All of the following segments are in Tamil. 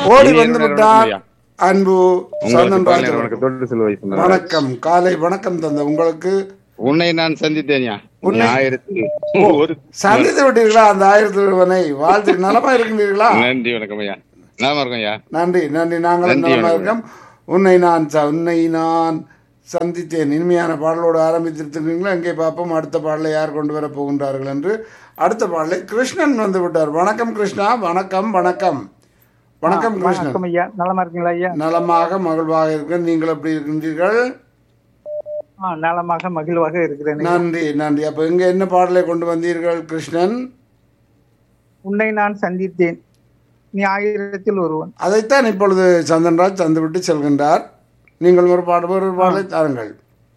ஓடி இனிய வந்து இரவு விட்டார் வணக்கம் அன்பு உங்களுக்கு சந்தன் காலை ராஜ் வணக்கம் தொட்டு செல்வ வைப்பு வணக்கம் காலை வணக்கம் தந்த உங்களுக்கு உன்னை நான் சந்தித்தேன்யா உன்னை- ஆயிரத்தி ஒரு சந்தித்து விட்டீர்களா அந்த ஆயிரத்தி ஒருவனை வாழ்த்து நலமா இருக்கின்றீர்களா நன்றி வணக்கம் ஐயா நலமா இருக்கும் ஐயா நன்றி நன்றி நாங்களும் நன்றி, நலமா வணக்கம். இருக்கோம் உன்னை நான் ச- உன்னை நான் சந்தித்தேன் இனிமையான பாடலோடு ஆரம்பித்திருக்கிறீங்களா அங்கே பார்ப்போம் அடுத்த பாடலை யார் கொண்டு வர போகின்றார்கள் என்று அடுத்த பாடலை கிருஷ்ணன் வந்து விட்டார் வணக்கம் கிருஷ்ணா வணக்கம் வணக்கம் வணக்கம் கிருஷ்ணன் வணக்கம் ஐயா நலமா இருக்கீங்களா ஐயா நலமாக மகிழ்வாக இருக்க நீங்கள் எப்படி இருக்கின்றீர்கள் ஆ, நலமாக மகிழ்வாக இருக்கிறேன் ஐயா. நன்றி நன்றி அப்ப இங்க என்ன பாடலை கொண்டு வந்தீர்கள் கிருஷ்ணன் உன்னை நான் சந்தித்தேன் நீ ஆயிரத்தில் ஒருவன் அதைத்தான் இப்பொழுது சந்தன்ராஜ் தந்துவிட்டு செல்கின்றார் நீங்கள் ஒரு பாட ஒரு பாடலை தாருங்கள்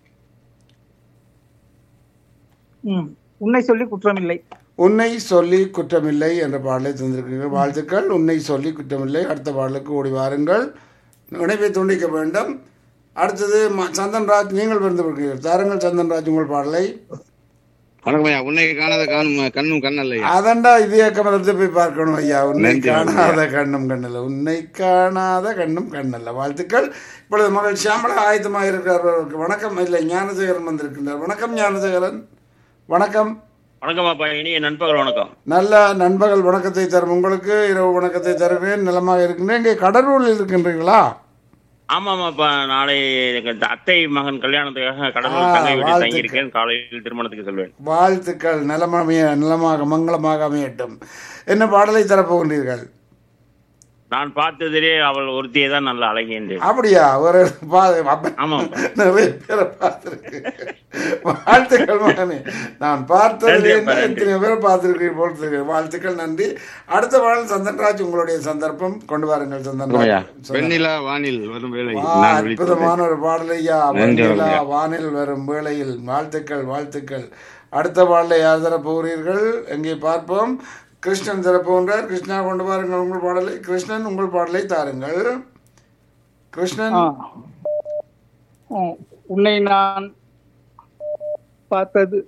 ம். உன்னை சொல்லி குற்றமில்லை உன்னை சொல்லி குற்றமில்லை என்ற பாடலை தந்திருக்கிறீர்கள் வாழ்த்துக்கள் உன்னை சொல்லி குற்றமில்லை அடுத்த பாடலுக்கு ஓடி வாருங்கள் இணைப்பை துண்டிக்க வேண்டும் அடுத்தது ம- சந்தன்ராஜ் நீங்கள் பிறந்து இருக்கிறீர்கள் தாருங்கள் சந்தன்ராஜ் உங்கள் பாடலை வணக்கம் ஐயா உன்னை காணாத காணும் கண்ணும் கண்ணல்ல ஐயா அதண்டா இதே கமலத்தை போய் பார்க்கணும் ஐயா உன்னை நன்றி, காணாத கண்ணும் கண்ணல்ல உன்னை காணாத கண்ணும் கண்ணல்ல வாழ்த்துக்கள் இப்பொழுது மகள் சியாமலா ஆயத்தமாக இருக்கிறார்கள் வணக்கம் இல்லை ஞானசேகரன் வந்திருக்கின்றார் வணக்கம் ஞானசேகரன் வணக்கம் வணக்கம் அப்பா இனிய நண்பகல் வணக்கம் நல்ல நண்பகல் வணக்கத்தை தரும் உங்களுக்கு இரவு வணக்கத்தை தருகிறேன் நலமாக இருக்கின்றேன் இங்கே கடலூரில் இருக்கின்றீர்களா ஆமாமாப்பா நாளை எனக்கு இந்த அத்தை மகன் கல்யாணத்துக்காக ஆ, கடலூர் தங்கை வீட்டில் வாழ்த்துக்கள். தங்கியிருக்கேன் காலையில் திருமணத்துக்கு செல்வேன் வாழ்த்துக்கள் நலமமைய நலமாக மங்களமாக அமையட்டும் என்ன பாடலை தரப்போகின்றீர்கள் நான் பார்த்ததிலே அவள் ஒருத்தியை தான் நல்ல அழகி என்று அப்படியா ஒரு பா- அப்ப- ஆமாம். நிறைய பேரை பார்த்திருக்கு வாழ்த்துக்கள் மகனே நான் பார்த்தது நன்றி அப்பா, நன்றி. எத்தனை பேரை பார்த்திருக்கிறீர்கள் போல் தெரிகிறது. வாழ்த்துக்கள் நன்றி அடுத்த பாடல் சந்தன்ராஜ் உங்களுடைய சந்தர்ப்பம் கொண்டு வாருங்கள் வணக்கம் ஐயா சந்தன்ராஜ் வெண்ணிலா வானில் வரும் வேளை வா, நான் விழித்தேன் அற்புதமான ஒரு பாடல் ஐயா நன்றி, வெண்ணிலா ஐயா. வானில் வரும் வேளையில் வாழ்த்துக்கள் வாழ்த்துக்கள் அடுத்த பாடலை யார் தர போகிறீர்கள் எங்கே பார்ப்போம் கிருஷ்ணன் தர போகின்றார் கிருஷ்ணா கொண்டு வாருங்கள் உங்கள் பாடலை கிருஷ்ணன் உங்கள் பாடலை தாருங்கள் கிருஷ்ணன் ஆ. ம். உன்னை நான் பார்த்தது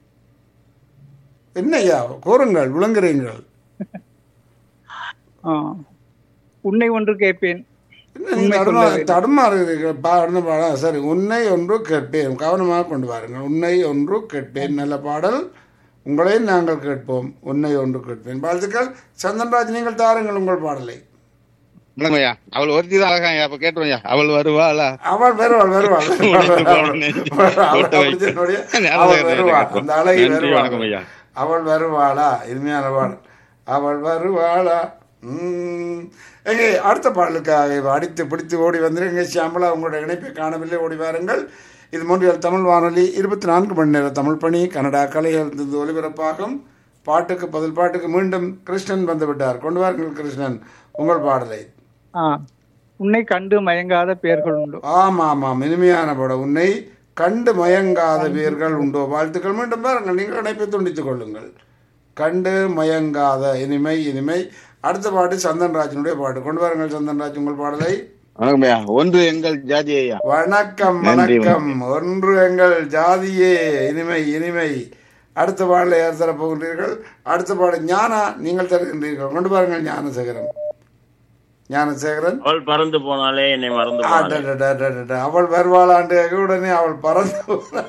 என்ன ஐயா கூறுங்கள் விளங்குறீங்கள் ஆ. உன்னை ஒன்று கேட்பேன் என்ன நீங்க தடுமா தடுமாறுகிறீர்கள் பாடுன பாடா சரி உன்னை ஒன்று கேட்பேன் கவனமாக கொண்டு வாருங்கள் உன்னை ஒன்று கேட்பேன் நல்ல பாடல் உங்களை நாங்கள் கேட்போம் உன்னை ஒன்று கேட்பேன் வாழ்த்துக்கள் சந்தன்ராஜ் நீங்கள் தாருங்கள் உங்கள் பாடலை வணக்கம் ஐயா அவள் ஒருத்தி தான் அழகா ஐயா அப்ப கேட்டுருவோம் ஐயா அவள் வருவாளா அவள் வருவாள் வருவாள் உனக்கு போன அவள் போட்டு வை. அப்படி சொன்னோடைய, ஞாபகம் அவள் இருக்கு, வருவாள் எனக்கு. அந்த அழகி நன்றி, வணக்கம் வருவாள் ஐயா. அவள் வருவாளா இனிமையான பாடல் அவள் வருவாளா உம். எங்கே அடுத்த பாடலுக்காக அடித்து பிடித்து ஓடி வந்துரு எங்கே சியாமலா உங்களுடைய இணைப்பை காணவில்லை ஓடி வாருங்கள் இது மூன்றில் தமிழ் வானொலி இருபத்தி நான்கு மணி நேர தமிழ் பணி கனடா கலைகள் இருந்து ஒலிபரப்பாகும் பாட்டுக்கு பதில் பாட்டுக்கு மீண்டும் கிருஷ்ணன் வந்து விட்டார் கொண்டு வாருங்கள் கிருஷ்ணன் உங்கள் பாடலை ஆ. உன்னை கண்டு மயங்காத பெயர்கள் உண்டு ஆமாம் ஆமாம் இனிமையான படம் உன்னை கண்டு மயங்காத வீர்கள் உண்டோ வாழ்த்துக்கள் மீண்டும் பாருங்கள் நீங்கள் இணைப்பை துண்டித்துக் கொள்ளுங்கள் கண்டு மயங்காத இனிமை இனிமை அடுத்த பாட்டு சந்தன்ராஜனுடைய பாட்டு கொண்டு வாருங்கள் சந்தன்ராஜ் உங்கள் பாடலை வணக்கம் ஐயா ஒன்று எங்கள் ஜாதி ஐயா வணக்கம் நன்றி, வணக்கம் ஒன்று எங்கள் ஜாதியே இனிமை இனிமை அடுத்த பாடலை யார் தரப் போகின்றீர்கள் அடுத்த பாடு ஞானா நீங்கள் தருகின்றீர்கள் கொண்டு பாருங்கள் ஞானசேகரன் ஞானசேகரன் அவள் பறந்து போனாலே என்னை மறந்து போனாலே அடடடடடட. அவள் வருவாளாண்டு உடனே அவள் பறந்து போ-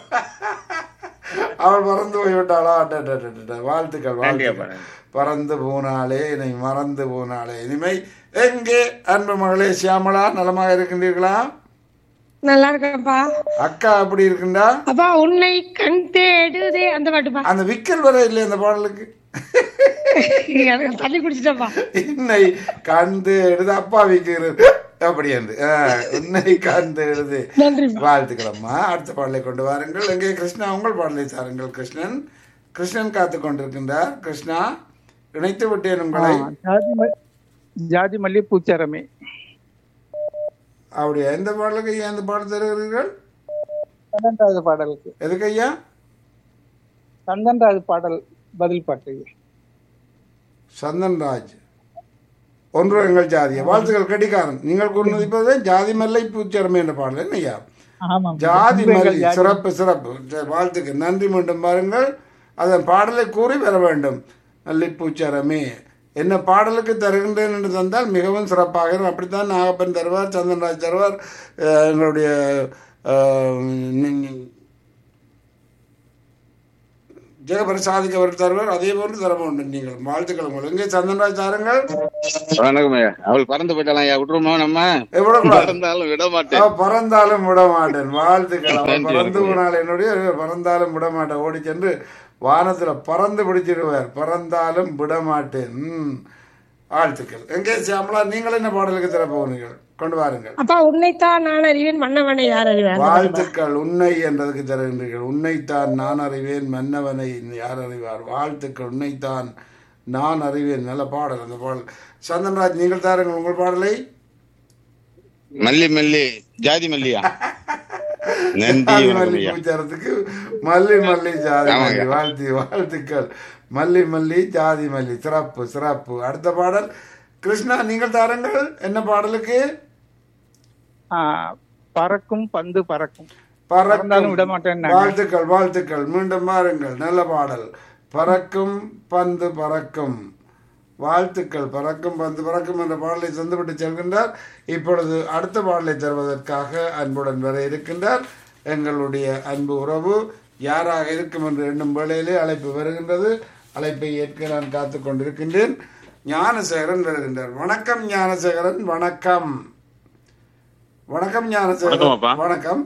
அவள் பறந்து போய்விட்டாளா அடடடடட. வாழ்த்துக்கள் நன்றி அப்பா, வாழ்த்துக்கள் நன்றி. பறந்து போனாலே என்னை மறந்து போனாலே இனிமை எங்கே அன்பு மகளே சியாமளா நலமாக இருக்கின்றீர்களா நல்லா இருக்கேன்ப்பா அக்கா அப்படி இருக்கின்றா அப்பா உன்னை கண் தேடுதே அந்த பாட்டுப்பா அந்த விக்கல் வர இல்லை அந்த பாடலுக்கு எனக்கு தண்ணி குடிச்சிட்டப்பா என்னை கண்டு எடுது அப்பா விக்கிறது அப்படி என்று ஆ, உன்னை கண்டு எடுது நன்றி வாழ்த்துக்களம்மா அடுத்த பாடலை கொண்டு வாருங்கள் எங்கே கிருஷ்ணா உங்கள் பாடலை தாருங்கள் கிருஷ்ணன் கிருஷ்ணன் காத்து கொண்டிருக்கின்றார் கிருஷ்ணா இணைத்து விட்டேன் ஆ. உங்களை ஜாதி ம- ஜாதி மல்லி பூச்சரமே அப்படியா எந்த பாடலுக்கு ஐயா எந்த பாடல் தருகிறீர்கள் பன்னெண்டாவது பாடலுக்கு எதுக்கு ஐயா பன்னெண்டாவது பாடல் பதில் பாட்டு சந்தன்ராஜ் ஒன்று எங்கள் ஜாதிய வாழ்த்துக்கள் கடிகாரன் நீங்கள் கூறினது இப்போதான் ஜாதி மல்லை பூச்சரமை என்ற பாடல் என்ன ஐயா ஆமாம் ஜாதி உங்கள் மல்லி ஜாதி- சிறப்பு சிறப்பு சரி, வாழ்த்துக்கு நன்றி மீண்டும் பாருங்கள் அதன் பாடலை கூறி வர வேண்டும் மல்லிப்பூச்சரமே என்ன பாடலுக்கு தருகின்றேன் என்று தந்தால் மிகவும் சிறப்பாக இருக்கும் அப்படித்தான் நாகப்பன் தருவார் சந்தன்ராஜ் தருவார் அஹ், எங்களுடைய அஹ், நி- நி- ஜெகபிரசாதிக்கு அவர் தருவார் அதே போன்று தர வேண்டும் நீங்கள் வாழ்த்துக்கள் உங்களுக்கு எங்கே சந்தன்ராஜ் தாருங்கள் வணக்கம் ஐயா அவள் பறந்து போயிட்டாலாம் ஐயா விட்டுருமா நம்ம எவ்வளவு கூடாது? பறந்தாலும் விட மாட்டேன் அவ பறந்தாலும் விட மாட்டேன் வாழ்த்துக்கள் அவ நன்றி, பறந்து வணக்கம். போனால் என்னுடைய பறந்தாலும் விட மாட்டேன் ஓடி சென்று வானத்துல பறந்து பிடிச்சிடுவார் பறந்தாலும் விட மாட்டேன் ம். வாழ்த்துக்கள் எங்கே சியாமலா நீங்கள் என்ன பாடலுக்கு தர போகிறீர்கள் கொண்டு வாருங்கள் அப்பா உன்னைத்தான் நான் அறிவேன் மன்னவனை யார் அறிவேன் அந்த பாட்டு பா. வாழ்த்துக்கள் உன்னை என்றதுக்கு தருகின்றீர்கள் உன்னைத்தான் நான் அறிவேன் மன்னவனை யார் அறிவார் வாழ்த்துக்கள் உன்னைத்தான் நான் அறிவேன் நல்ல பாடல் அந்த பாடல் சந்தன்ராஜ் நீங்கள் தாருங்கள் உங்கள் பாடலை மல்லி மல்லி ஜாதி மல்லியா நன்றி ஜாதி வணக்கம் மல்லி ஐயா பூச்சரத்துக்கு மல்லி மல்லி ஜாதி ஆமாங்க. மல்லி வாழ்த்து வாழ்த்துக்கள் மல்லி மல்லி ஜாதி மல்லி சிறப்பு சிறப்பு அடுத்த பாடல் கிருஷ்ணா நீங்கள் தாருங்கள் என்ன பாடலுக்கு ஆ, பறக்கும் பந்து பறக்கும் பறக்கும் பறந்தாலும் விட மாட்டேன்னாங்க. வாழ்த்துக்கள் வாழ்த்துக்கள் மீண்டும் பாருங்கள் நல்ல பாடல் பறக்கும் பந்து பறக்கும் வாழ்த்துக்கள் பறக்கும் பந்து பறக்கும் என்ற பாடலை தந்துவிட்டு செல்கின்றார் இப்பொழுது அடுத்த பாடலை தருவதற்காக அன்புடன் வர இருக்கின்றார் எங்களுடைய அன்பு உறவு யாராக இருக்கும் என்று எண்ணும் வேளையிலே அழைப்பு வருகின்றது அழைப்பை ஏற்க நான் காத்து கொண்டிருக்கின்றேன் ஞானசேகரன் வருகின்றார் வணக்கம் ஞானசேகரன் வணக்கம் வணக்கம் ஞானசேகரன் வணக்கம் அப்பா. வணக்கம்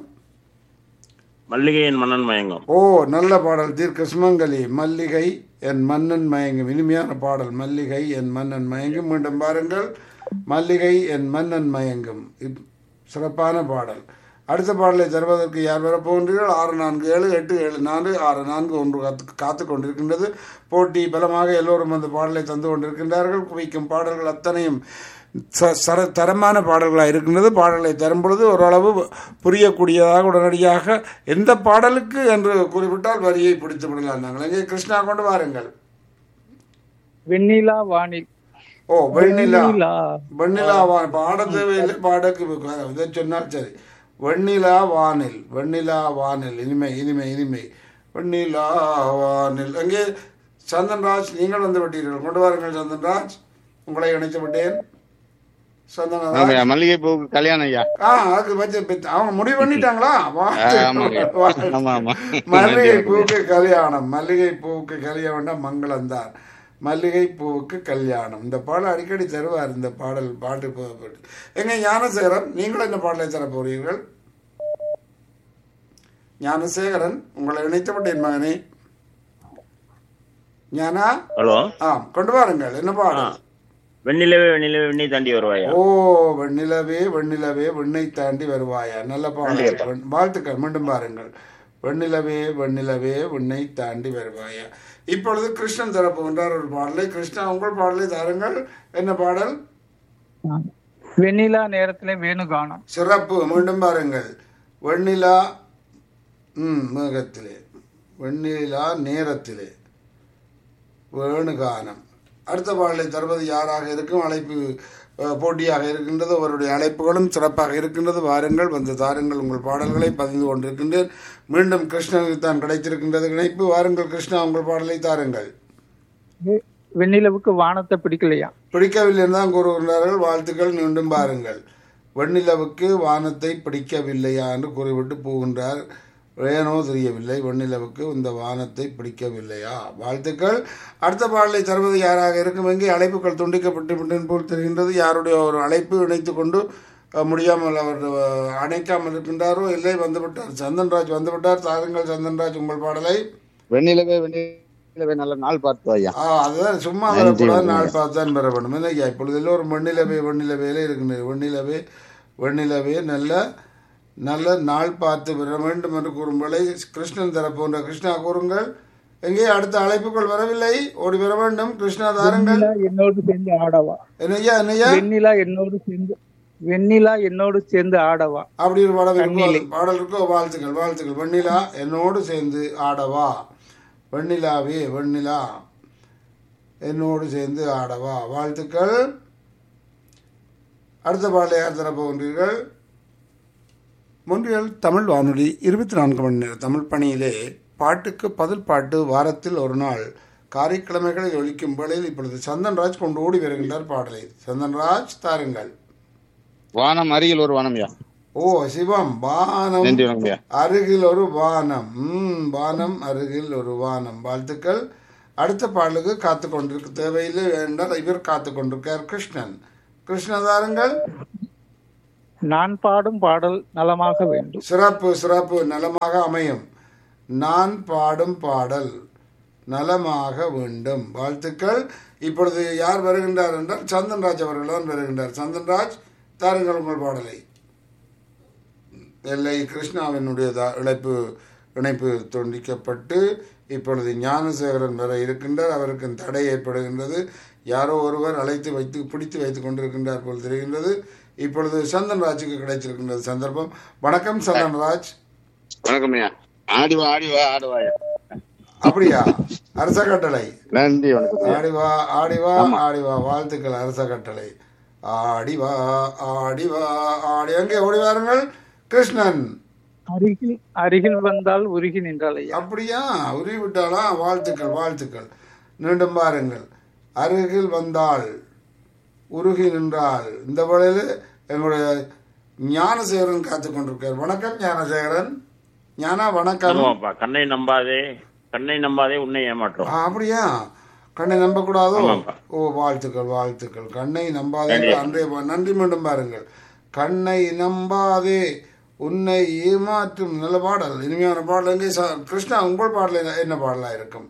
மல்லிகையின் மன்னன் மயங்கம் ஓ நல்ல பாடல் தீர்க்க சுமங்கலி மல்லிகை என் மன்னன் மயங்கும் இனிமையான பாடல் மல்லிகை என் மன்னன் மயங்கும் மீண்டும் பாருங்கள் மல்லிகை என் மன்னன் மயங்கும் இப்- சிறப்பான பாடல் அடுத்த பாடலை தருவதற்கு யார் வரப்போகின்றீர்கள் ஆறு நான்கு ஏழு எட்டு ஏழு நான்கு ஆறு நான்கு ஒன்று காத்து காத்து கொண்டிருக்கின்றது போட்டி பலமாக எல்லோரும் அந்த பாடலை தந்து கொண்டிருக்கின்றார்கள் குவிக்கும் பாடல்கள் அத்தனையும் ச- சர தரமான பாடல்களாக இருக்கின்றது பாடலை தரும் பொழுது ஓரளவு புரியக்கூடியதாக உடனடியாக எந்த பாடலுக்கு என்று குறிப்பிட்டால் வரியை பிடித்து விடலாம் நாங்கள் எங்கே கிருஷ்ணா கொண்டு வாருங்கள் வெண்ணிலா வானில் ஓ வெண்ணிலா வெண்ணிலா. வெண்ணிலா வான் பாட தேவையில்லை பாடக்கு இதை சொன்னால் சரி வெண்ணிலா வானில் வெண்ணிலா வானில் இனிமை இனிமை இனிமை வெண்ணிலா வானில் அங்கே சந்தன்ராஜ் நீங்கள் வந்து விட்டீர்கள் கொண்டு வாருங்கள் சந்தன்ராஜ் உங்களை இணைத்து விட்டேன் வணக்கம் சந்தன்ராஜ் ஐயா மல்லிகை பூவுக்கு கல்யாணம் ஐயா ஆ அதுக்கு வச்சு பித்த- அவங்க முடிவு பண்ணிட்டாங்களா ஆமாங்க. வாழ்த்து. ஆமா, ஆமா. மல்லிகை நன்றி, பூவுக்கு கல்யாணம் மல்லிகை பூவுக்கு கல்யாணம் மங்களம் தான் மல்லிகை பூவுக்கு கல்யாணம் இந்த பாடல் அடிக்கடி தருவார் இந்த பாடல் பாட்டு பா- பாட்டு எங்க ஞானசேகரன் நீங்கள் என்ன பாடலை தர போறீர்கள் ஞானசேகரன் உங்களை இணைத்து விட்டேன் மகனே ஞானா ஹலோ ஆம் கொண்டு வாருங்கள் என்ன பாடல் வெண்ணிலவே வெண்ணிலவே வெண்ணி தாண்டி வருவாயா ஓ வெண்ணிலவே வெண்ணிலவே வெண்ணை தாண்டி வருவாயா நல்ல பாடல் வெண்- வாழ்த்துக்கள் மீண்டும் பாருங்கள் வெண்ணிலவே வெண்ணிலவே வெண்ணை தாண்டி வருவாயா இப்பொழுது கிருஷ்ணன் தரப்போகின்றார் ஒரு பாடலை கிருஷ்ணா உங்கள் பாடலை தாருங்கள் என்ன பாடல் வெண்ணிலா நேரத்துல வேணுகானம் சிறப்பு மீண்டும் பாருங்கள் வெண்ணிலா ம் மேகத்திலே வெண்ணிலா நேரத்திலே வேணுகானம் அடுத்த பாடலை தருவது யாராக இருக்கும் அழைப்பு அஹ், போட்டியாக இருக்கின்றது அவருடைய அழைப்புகளும் சிறப்பாக இருக்கின்றது வாருங்கள் வந்து தாருங்கள் உங்கள் பாடல்களை பதிந்து கொண்டிருக்கின்றேன் மீண்டும் கிருஷ்ணனுக்கு தான் கிடைத்திருக்கின்றது இணைப்பு வாருங்கள் கிருஷ்ணா உங்கள் பாடலை தாருங்கள் வெ- வெண்ணிலவுக்கு வானத்தை பிடிக்கலையா பிடிக்கவில்லை என்று தான் கூறுகின்றார்கள் வாழ்த்துக்கள் மீண்டும் பாருங்கள் வெண்ணிலவுக்கு வானத்தை பிடிக்கவில்லையா என்று கூறிவிட்டு போகின்றார் ஏனோ தெரியவில்லை வெண்ணிலவுக்கு இந்த வானத்தை பிடிக்கவில்லையா வாழ்த்துக்கள் அடுத்த பாடலை தருவது யாராக இருக்கும் எங்கே அழைப்புகள் துண்டிக்கப்பட்டு விட்டேன் போல் தெரிகின்றது யாருடைய ஒரு அழைப்பு இணைத்து கொண்டு அஹ், முடியாமல் அவர் அஹ், அணைக்காமல் இருக்கின்றாரோ இல்லை வந்துவிட்டார் சந்தன்ராஜ் வந்துவிட்டார் தாருங்கள் சந்தன்ராஜ் உங்கள் பாடலை வெண்ணிலவே வெண்ணிலவே நல்ல நாள் பார்த்து ஐயா ஆ அதுதான் சும்மா நன்றி, வரக்கூடாது நன்றி. நாள் பார்த்து தான் பெற வேண்டும் இல்லையா இப்பொழுது எல்லோரும் வெண்ணிலவே வெண்ணிலவேலே இருக்கின்றது வெண்ணிலவே வெண்ணிலவே நல்ல நல்ல நாள் பார்த்து பெற வேண்டும் என்று கூறும்பொழுது கிருஷ்ணன் தரப்போன்ற கிருஷ்ணா கூறுங்கள் எங்கே அடுத்த அழைப்புகள் வரவில்லை ஓடி வர வேண்டும் கிருஷ்ணா தாருங்கள் வெண்ணிலா என்னோடு சேர்ந்து ஆடவா என்னையா என்னையா வெண்ணிலா என்னோடு சேர்ந்து வெண்ணிலா என்னோடு சேர்ந்து ஆடவா அப்படி ஒரு பாடல் இருக்கோ கண்ணிலே. பாடல் இருக்கோ வாழ்த்துக்கள் வாழ்த்துக்கள் வெண்ணிலா என்னோடு சேர்ந்து ஆடவா வெண்ணிலாவே வெண்ணிலா என்னோடு சேர்ந்து ஆடவா வாழ்த்துக்கள் அடுத்த பாடலை யார் தரப்போகின்றீர்கள் மொன்றியல் தமிழ் வானொலி இருபத்தி நான்கு மணி நேர தமிழ் பணியிலே பாட்டுக்கு பதில் பாட்டு வாரத்தில் ஒரு நாள் காரிக்கிழமைகளில் ஒழிக்கும் வேளையில் இப்பொழுது சந்தன்ராஜ் கொண்டு ஓடி வருகின்றார் பாடலை சந்தன்ராஜ் தாருங்கள் வானம் அருகில் ஒரு வானம் ஐயா ஓ சிவம் வானம் நன்றி வணக்கம் ஐயா அருகில் ஒரு வானம் ம் வானம் அருகில் ஒரு வானம் வாழ்த்துக்கள் அடுத்த பாடலுக்கு காத்து கொண்டிருக்கு தேவையில்லை என்றால் இவர் காத்து கொண்டிருக்கார் கிருஷ்ணன் கிருஷ்ணன் தாருங்கள் நான் பாடும் பாடல் நலமாக வேண்டும் சிறப்பு சிறப்பு நலமாக அமையும் நான் பாடும் பாடல் நலமாக வேண்டும் வாழ்த்துக்கள் இப்பொழுது யார் வருகின்றார் என்றால் சந்தன்ராஜ் அவர்கள் தான் வருகின்றார் சந்தன்ராஜ் தாருங்கள் உங்கள் பாடலை எல்லை கிருஷ்ணாவினுடைய தா- இழைப்பு இணைப்பு துண்டிக்கப்பட்டு இப்பொழுது ஞானசேகரன் வர இருக்கின்றார் அவருக்கு தடை ஏற்படுகின்றது யாரோ ஒருவர் அழைத்து வைத்து பிடித்து வைத்துக் கொண்டிருக்கின்றார் போல் தெரிகின்றது இப்பொழுது சந்தன்ராஜுக்கு கிடைச்சிருக்கின்றது சந்தர்ப்பம் வணக்கம் சந்தன்ராஜ் வணக்கம் ஐயா ஆடி வா ஆடி வா ஆடு வா ஐயா. அப்படியா அரச கட்டளை நன்றி வணக்கம் ஐயா. ஆடிவா ஆடிவா ஆடிவா வாழ்த்துக்கள் அரச கட்டளை ஆடிவா ஆடிவா ஆடி அங்கே ஓடி வாருங்கள் கிருஷ்ணன் அருகில் அருகில் வந்தால் உருகி நின்றால் ஐயா அப்படியா உருவி விட்டாளா வாழ்த்துக்கள் வாழ்த்துக்கள் மீண்டும் பாருங்கள் அருகில் வந்தாள் உருகி நின்றாள் இந்த வேளையில் எங்களுடைய ஞானசேகரன் காத்து கொண்டிருக்கார் வணக்கம் ஞானசேகரன் ஞானா வணக்கம் ஆமாப்பா கண்ணை நம்பாதே கண்ணை நம்பாதே உன்னை ஏமாற்றும் ஆ, அப்படியா கண்ணை நம்பக்கூடாதோ ஆமாப்பா. ஓ வாழ்த்துக்கள் வாழ்த்துக்கள் கண்ணை நம்பாதே என்று அன்றைய பா- நன்றி மீண்டும் பாருங்கள் கண்ணை நம்பாதே உன்னை ஏமாற்றும் நல்ல பாடல் இனிமையான பாடல் எங்கே ச- கிருஷ்ணா உங்கள் பாடல் என்ன- என்ன பாடலா இருக்கும்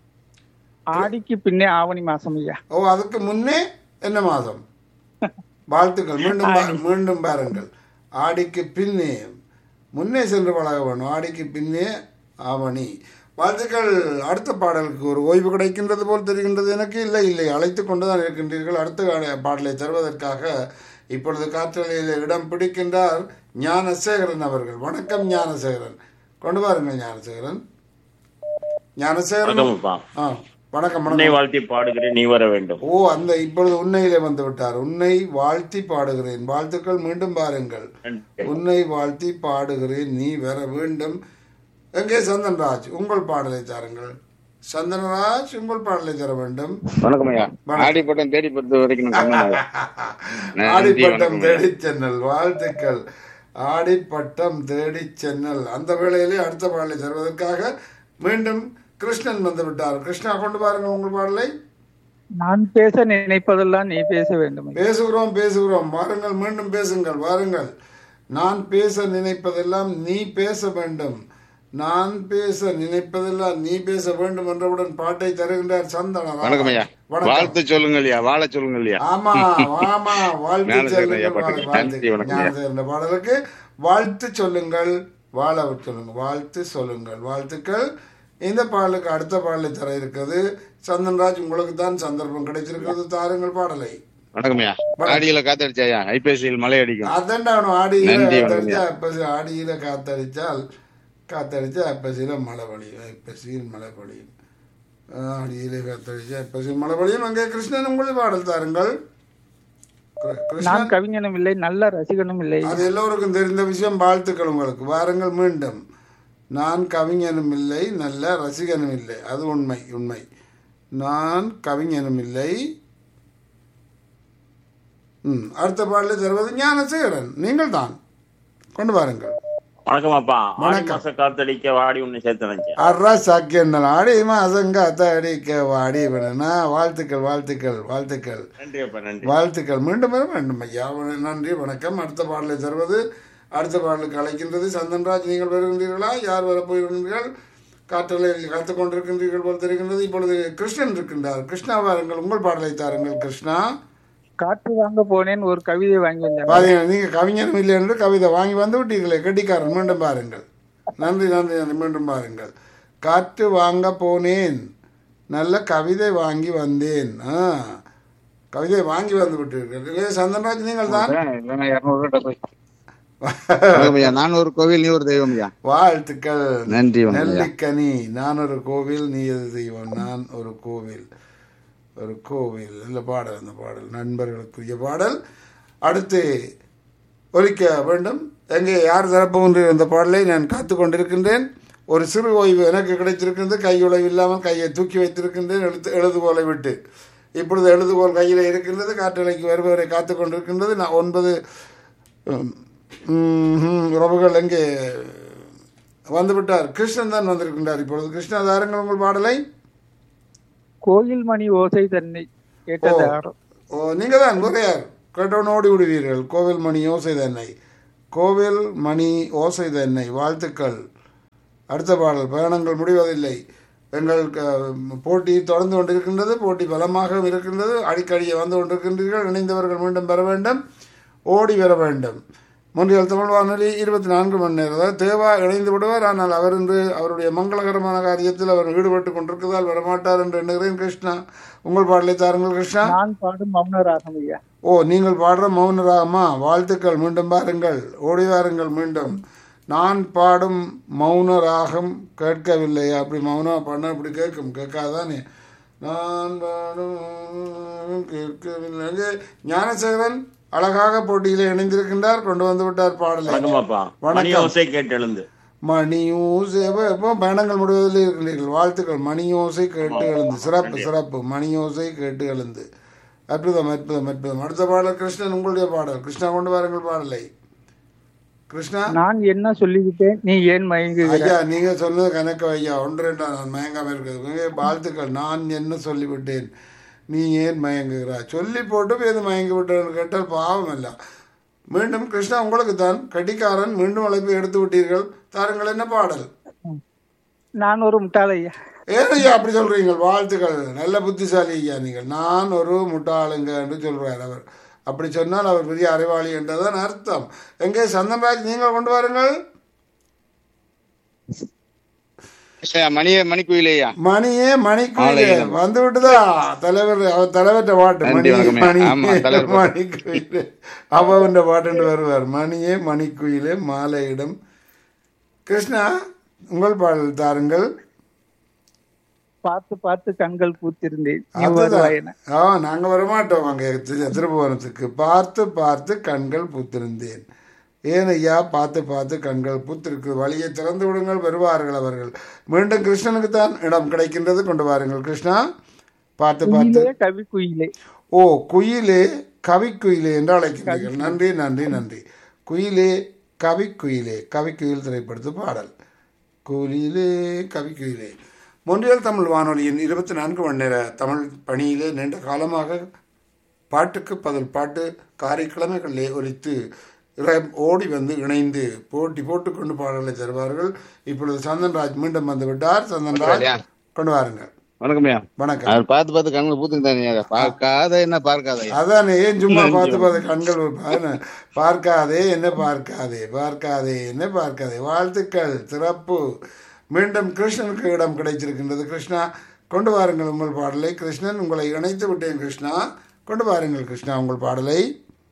ஆடிக்கு பின்னே ஆவணி மாசம் ஐயா ஓ அதுக்கு முன்னே என்ன மாதம் வாழ்த்துக்கள் மீண்டும் பா- மீண்டும் பாருங்கள் ஆடிக்கு பின்னே முன்னே சென்று பழக வேணும் ஆடிக்கு பின்னே ஆவணி வாழ்த்துக்கள் அடுத்த பாடலுக்கு ஒரு ஓய்வு கிடைக்கின்றது போல் தெரிகின்றது எனக்கு இல்லை இல்லை அழைத்து கொண்டுதான் இருக்கின்றீர்கள் அடுத்த ஆட- பாடலை தருவதற்காக இப்பொழுது காற்றலையில் இடம் பிடிக்கின்றார் ஞானசேகரன் அவர்கள் வணக்கம் ஞானசேகரன் கொண்டு வாருங்கள் ஞானசேகரன் ஞானசேகரன் வணக்கம்ப்பா ஆ வணக்கம் உன்னை வணக்கம் வாழ்த்தி பாடுகிறேன் நீ வர வேண்டும் ஓ அந்த இப்பொழுது உன்னையிலே வந்து விட்டார் உன்னை வாழ்த்தி பாடுகிறேன் வாழ்த்துக்கள் மீண்டும் பாருங்கள் நன்றி. உன்னை வாழ்த்தி பாடுகிறேன் நீ வர வேண்டும் எங்கே சந்தன்ராஜ் உங்கள் பாடலை தாருங்கள் சந்தனராஜ் உங்கள் பாடலை தர வேண்டும் வணக்கம் ஐயா வணக்கம். ஆடி பட்டம் தேடி பட்டு வரைக்கும் நான் கண்ணன் ஐயா. நன்றி, ஆடிப்பட்டம் வணக்கம். தேடி சென்னல் வாழ்த்துக்கள் ஆடிப்பட்டம் தேடி சென்னல் அந்த வேளையிலே அடுத்த பாடலை தருவதற்காக மீண்டும் கிருஷ்ணன் வந்து விட்டார் கிருஷ்ணா கொண்டு பாருங்கள் உங்கள் பாடலை நான் பேச நினைப்பதெல்லாம் நீ பேச வேண்டும் ஐயா. பேசுகிறோம் பேசுகிறோம் வாருங்கள் மீண்டும் பேசுங்கள் வாருங்கள் நான் பேச நினைப்பதெல்லாம் நீ பேச வேண்டும் நான் பேச நினைப்பதெல்லாம் நீ பேச வேண்டும் என்றவுடன் பாட்டை தருகின்றார் சந்தன வணக்கம் ஐயா வணக்கம் வாழ்த்து சொல்லுங்க இல்லையா வாழ சொல்லுங்க இல்லையா ஆமா ஆமா வாழ்த்து ஞானசேகரன் ஐயா சொல்லுங்கள் பாட்டுக்கு. வாழ்த்து. நன்றி, வணக்கம் ஐயா. ஞானசேகரன் பாடலுக்கு வாழ்த்து சொல்லுங்கள் வாழ சொல்லுங்க வாழ்த்து சொல்லுங்கள் வாழ்த்துக்கள் இந்த பாடலுக்கு அடுத்த பாடலை தர இருக்கிறது சந்தன்ராஜ் உங்களுக்கு தான் சந்தர்ப்பம் கிடைச்சிருக்கிறது தாருங்கள் பாடலை வணக்கம் ஐயா ஆடியில காத்தடிச்சா ஐயா ஐபிஎஸ்சியில் மழை அடிக்கும் அதான்டா அவனு ஆடியில நன்றி, காத்தடிச்சா வணக்கம். அப்பசி ஆடியில காத்தடிச்சால் காத்தடிச்சா அப்பசியில மழை பொழியும் அப்பசியில் மழை பொழியும் ஆடியில காத்தடிச்சா அப்பசியில் மழை பொழியும் அங்கே கிருஷ்ணன் உங்களை பாடல் தாருங்கள் கிரு- நான் கிருஷ்ணன் கவிஞனும் இல்லை நல்ல ரசிகனும் இல்லை அது எல்லோருக்கும் தெரிந்த விஷயம் வாழ்த்துக்கள் உங்களுக்கு வாருங்கள் மீண்டும் நான் கவிஞனும் இல்லை நல்ல ரசிகனும் இல்லை அது உண்மை உண்மை நான் கவிஞனும் இல்லை ம் அடுத்த பாடலை தருவது ஞானசேகரன் நீங்கள் தான் கொண்டு வாருங்கள் வணக்கமாப்பா ஆடி வணக்கம். மாச காத்தடிக்க வாடி உன்னை சேர்த்து நினைச்சேன் அர்ரா சாக்கியண்ணல் ஆடி மாசங்க அடிக்க வாடி விடனா வாழ்த்துக்கள் வாழ்த்துக்கள் வாழ்த்துக்கள் நன்றி அப்பா நன்றி வாழ்த்துக்கள் மீண்டும் வர வேண்டும் ஐயா நன்றி வணக்கம் அடுத்த பாடலை தருவது அடுத்த பாடலுக்கு அழைக்கின்றது சந்தன்ராஜ் நீங்கள் வருகின்றீர்களா யார் வரப்போகிறீர்கள் காற்றலையில் காத்து கொண்டிருக்கின்றீர்கள் போல் தெரிகின்றது இப்பொழுது கிருஷ்ணன் இருக்கின்றார் கிருஷ்ணா வாருங்கள் உங்கள் பாடலை தாருங்கள் கிருஷ்ணா காற்று வாங்க போனேன் ஒரு கவிதை வாங்கி வந்தேன் பாருங்க நீங்க கவிஞரும் இல்லை என்று கவிதை வாங்கி வந்து விட்டீர்களே கெட்டிக்காரன் மீண்டும் பாருங்கள் நன்றி நன்றி நன்றி மீண்டும் பாருங்கள் காற்று வாங்க போனேன் நல்ல கவிதை வாங்கி வந்தேன் ஆ கவிதை வாங்கி வந்து விட்டீர்கள் இல்லையா சந்தன்ராஜ் நீங்கள் தான் இல்லைன்னா இருநூறு ரூபாய் போய் வணக்கம் ஐயா நான் ஒரு கோவில் நீ ஒரு தெய்வம் ஐயா வாழ்த்துக்கள் நன்றி வணக்கம் ஐயா நெல்லிக்கனி நான் ஒரு கோவில் நீ எது தெய்வம் நான் ஒரு கோவில் ஒரு கோவில் இல்லை பாடல் அந்த பாடல் நண்பர்களுக்குரிய பாடல் அடுத்து ஒலிக்க வேண்டும் எங்கே யார் தரப்போகின்ற இந்த பாடலை நான் காத்து கொண்டிருக்கின்றேன் ஒரு சிறு ஓய்வு எனக்கு கிடைத்திருக்கிறது கையுழைவு இல்லாமல் கையை தூக்கி வைத்திருக்கின்றேன் எழுத்து எழுதுகோலை விட்டு இப்பொழுது எழுதுகோல் கையில் இருக்கின்றது காற்றலைக்கு வருபவரை காத்து கொண்டிருக்கின்றது நான் ஒன்பது ம், ம், உறவுகள் எங்கே வந்துவிட்டார் கிருஷ்ணன் தான் வந்திருக்கின்றார் இப்பொழுது கிருஷ்ணா தாருங்கள் உங்கள் பாடலை கோயில் மணி ஓசை தன்னை கேட்டது ஆரம் ஓ நீங்கள் தான் குறையார் கேட்டவன் ஓடி விடுவீர்கள் கோவில் மணி ஓசை தன்னை கோவில் மணி ஓசை தன்னை வாழ்த்துக்கள் அடுத்த பாடல் பயணங்கள் முடிவதில்லை எங்கள் க- போட்டி தொடர்ந்து கொண்டிருக்கின்றது போட்டி பலமாக இருக்கின்றது அடிக்கடி வந்து கொண்டிருக்கின்றீர்கள் இணைந்தவர்கள் மீண்டும் பெற வேண்டும் ஓடி வர வேண்டும் முன்றியல் தமிழ் வானொலி இருபத்தி நான்கு மணி நேரம் அதாவது தேவா இணைந்து விடுவார் ஆனால் அவர் இன்று அவருடைய மங்களகரமான காரியத்தில் அவர் ஈடுபட்டு கொண்டிருக்கிறதால் வரமாட்டார் என்று எண்ணுகிறேன் கிருஷ்ணா உங்கள் பாடலை தாருங்கள் கிருஷ்ணா நான் பாடும் மௌன ராகம் ஐயா ஓ நீங்கள் பாடுற மௌனராகமா வாழ்த்துக்கள் மீண்டும் பாருங்கள் ஓடி வாருங்கள் மீண்டும் நான் பாடும் மௌன ராகம் கேட்கவில்லை அப்படி மௌனம் பண்ண அப்படி கேட்கும் கேட்காதானே நான் பாடும் கேட்கவில்லை அங்கே ஞானசேகரன் அழகாக போட்டியிலே இணைந்திருக்கின்றார் கொண்டு வந்து விட்டார் பாடலை வணக்கமாப்பா மணி வணக்கம். ஓசை கேட்டு எழுந்து மணியோசை இப்போ- இப்போ பயணங்கள் முடிவதில் இருக்கிறீர்கள் வாழ்த்துக்கள் மணியோசை கேட்டு எழுந்து சிறப்பு சிறப்பு மணியோசை கேட்டு எழுந்து அற்புதம் அற்புதம் அற்புதம் அடுத்த பாடல் கிருஷ்ணன் உங்களுடைய பாடல் கிருஷ்ணா கொண்டு வாருங்கள் பாடலை கிருஷ்ணா நான் என்ன சொல்லிவிட்டேன் நீ ஏன் மயங்குகிறாய் ஐயா நீங்க சொன்னது கணக்கு ஐயா ஒன்று ரெண்டா நான் மயங்காம இருக்கிறது வாழ்த்துக்கள் நான் என்ன சொல்லிவிட்டேன் நீ ஏன் மயங்குகிறாய் சொல்லி போட்டு ஏது மயங்கி விட்டேன்னு கேட்டால் பாவம் அல்ல மீண்டும் கிருஷ்ணா உங்களுக்கு தான் கட்டிக்காரன் மீண்டும் அழைப்பு எடுத்து விட்டீர்கள் தாருங்கள் என்ன பாடல் நான் ஒரு முட்டாள் ஐயா ஏன் ஐயா அப்படி சொல்றீங்க வாழ்த்துக்கள் நல்ல புத்திசாலி ஐயா நீங்கள் நான் ஒரு முட்டாளுங்க என்று சொல்றார் அவர் அப்படி சொன்னால் அவர் பெரிய அறிவாளி என்றதான் அர்த்தம் எங்கே சந்தன்ராஜ் நீங்கள் கொண்டு வாருங்கள் ஐயா, மணியே மணிக்குயிலேயா மணியே மணிக்குயிலே ஆலயம். வந்து விட்டுதா தலைவர் அவர் தலைவர்கிட்ட பாட்டு நன்றி, மணியே வணக்கம் ஐயா. ஆமா, தலைவர் மணியே பாட்டு. மணிக்குயிலே அவன் பாட்டு வருவார் மணியே மணிக்குயிலே மாலையிடம் கிருஷ்ணா உங்கள் பாடல் தாருங்கள் பார்த்து பார்த்து கண்கள் பூத்திருந்தேன் நீ அதுதான். வருவாய் என ஆ நாங்க வரமாட்டோம் அங்க தி- திருப்புவனத்துக்கு பார்த்து பார்த்து கண்கள் பூத்திருந்தேன் ஏன் ஐயா பார்த்து பார்த்து கண்கள் பூத்திருக்கு வழியை திறந்து விடுங்கள் வருவார்கள் அவர்கள் மீண்டும் கிருஷ்ணனுக்கு தான் இடம் கிடைக்கின்றது கொண்டு வாருங்கள் கிருஷ்ணா பார்த்து பார்த்து குயிலே கவி குயிலே ஓ குயிலே கவிக்குயிலே என்று அழைக்கிறீர்கள் நன்றி நன்றி நன்றி குயிலே கவிக்குயிலே கவிக்குயில் திரைப்படத்து பாடல் குயிலே கவிக்குயிலே மொன்றியல் தமிழ் வானொலியின் இருபத்தி நான்கு மணி நேர தமிழ் பணியிலே நீண்ட காலமாக பாட்டுக்கு பதில் பாட்டு காரைக்கிழமைகளிலே ஒலித்து இறை- ஓடி வந்து இணைந்து போட்டி போட்டுக்கொண்டு பாடல்களை தருவார்கள் இப்பொழுது சந்தன்ராஜ் மீண்டும் வந்து விட்டார் சந்தன்ராஜ் ஐயா. கொண்டு வாருங்கள் வணக்கம் ஐயா வணக்கம் அவர் பார்த்து பார்த்து கண்கள் பூத்துக்கிட்டாங்க பார்க்காத என்ன பார்க்காத ஐயா அதானே ஏன் சும்மா பார்த்து பார்த்து கண்கள் பாருங்க. பார்க்காதே என்ன பார்க்காதே பார்க்காதே என்ன பார்க்காதே வாழ்த்துக்கள் சிறப்பு மீண்டும் கிருஷ்ணனுக்கு இடம் கிடைச்சிருக்கின்றது கிருஷ்ணா கொண்டு வாருங்கள் உங்கள் பாடலை கிருஷ்ணன் உங்களை இணைத்து விட்டேன் கிருஷ்ணா கொண்டு வாருங்கள் கிருஷ்ணா உங்கள் பாடலை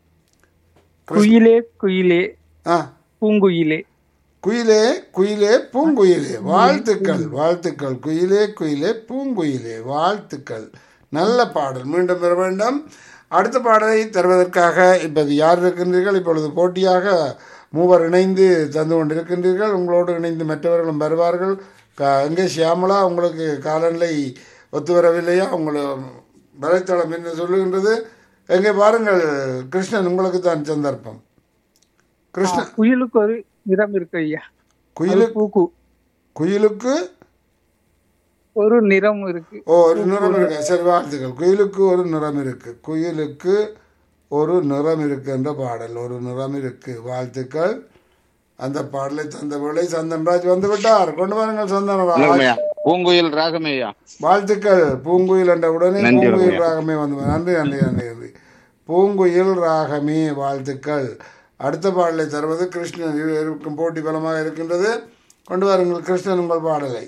குயிலே குயிலே ஆ பூங்குயிலே குயிலே குயிலே பூங்குயிலே வாழ்த்துக்கள் வாழ்த்துக்கள் குயிலே குயிலே பூங்குயிலே வாழ்த்துக்கள் நல்ல பாடல் மீண்டும் பெற வேண்டும் அடுத்த பாடலை தருவதற்காக இப்போது யார் இருக்கின்றீர்கள் இப்பொழுது போட்டியாக மூவர் இணைந்து தந்து கொண்டிருக்கின்றீர்கள் உங்களோடு இணைந்து மற்றவர்களும் வருவார்கள் க- எங்கே சியாமலா உங்களுக்கு காலநிலை ஒத்து வரவில்லையா உங்களை வலைத்தளம் என்ன சொல்லுகின்றது எங்கே பாருங்கள் கிருஷ்ணன் உங்களுக்கு தான் சந்தர்ப்பம் கிருஷ்ணன் குயிலுக்கு ஒரு நிறம் இருக்கு ஐயா குயிலு அது பூக்கு குயிலுக்கு ஒரு நிறம் இருக்கு ஓ ஒரு நிறம் இருக்கு சரி வாழ்த்துக்கள் குயிலுக்கு ஒரு நிறம் இருக்கு குயிலுக்கு ஒரு நிறம் இருக்கு என்ற பாடல் ஒரு நிறம் இருக்கு வாழ்த்துக்கள் அந்த பாடலை தந்த வேளை சந்தன்ராஜ் வந்து விட்டார் கொண்டு வாருங்கள் வணக்கம் சந்தனராஜ் ஐயா பூங்குயில் ராகமே ஐயா வாழ்த்துக்கள் பூங்குயில் என்ற உடனே நன்றி, பூங்குயில் வணக்கம். ராகமே வந்து நன்றி நன்றி நன்றி நன்றி பூங்குயில் ராகமே வாழ்த்துக்கள் அடுத்த பாடலை தருவது கிருஷ்ணன் இரு- இருக்கும் போட்டி பலமாக இருக்கின்றது கொண்டு வாருங்கள் கிருஷ்ணன் உங்கள் பாடலை